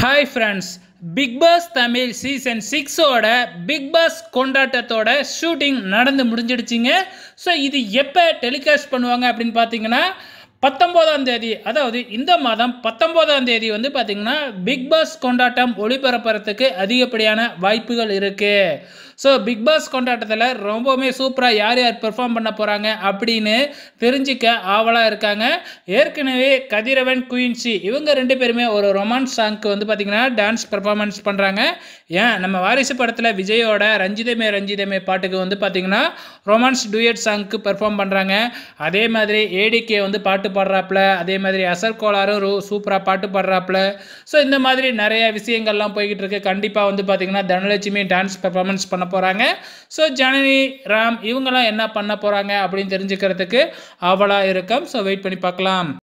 hi friends Bigg Boss Tamil season சிக்ஸோட Bigg Boss கொண்டாட்டத்தோட shooting நடந்து முடிஞ்சிடுச்சிங்க ஸோ இது எப்போ டெலிகாஸ்ட் பண்ணுவாங்க அப்படின்னு பார்த்தீங்கன்னா பத்தொம்போதாம் தேதி அதாவது இந்த மாதம் பத்தொம்போதாம் தேதி வந்து பார்த்திங்கன்னா பிக் பாஸ் கொண்டாட்டம் ஒளிபரப்புறதுக்கு அதிகப்படியான வாய்ப்புகள் இருக்குது ஸோ பிக் பாஸ் கொண்டாட்டத்தில் ரொம்பவுமே சூப்பராக யார் யார் பெர்ஃபார்ம் பண்ண போகிறாங்க அப்படின்னு தெரிஞ்சிக்க ஆவலாக இருக்காங்க ஏற்கனவே கதிரவன் குயின்சி இவங்க ரெண்டு பேருமே ஒரு ரொமான்ஸ் சாங்க்கு வந்து பார்த்திங்கன்னா டான்ஸ் பெர்ஃபார்மன்ஸ் பண்ணுறாங்க ஏன் நம்ம வாரிசு படத்தில் விஜயோட ரஞ்சிதமே ரஞ்சிதமே பாட்டுக்கு வந்து பார்த்திங்கன்னா ரொமான்ஸ் டூயட் சாங்க்கு பெர்ஃபார்ம் பண்ணுறாங்க அதே மாதிரி ஏடிகே வந்து பாட்டு பாடுறாப்புல அதே மாதிரி அசர் கோளாரும் ரூ சூப்பராக பாட்டு பாடுறாப்புல ஸோ இந்த மாதிரி நிறைய விஷயங்கள்லாம் போய்கிட்டு இருக்கு கண்டிப்பாக வந்து பார்த்திங்கன்னா தனலட்சுமி டான்ஸ் பெர்ஃபார்மன்ஸ் பண்ண போகிறாங்க ஸோ ஜனனி ராம் இவங்கெல்லாம் என்ன பண்ண போகிறாங்க அப்படின்னு தெரிஞ்சுக்கிறதுக்கு அவலாக இருக்கும் ஸோ வெயிட் பண்ணி பார்க்கலாம்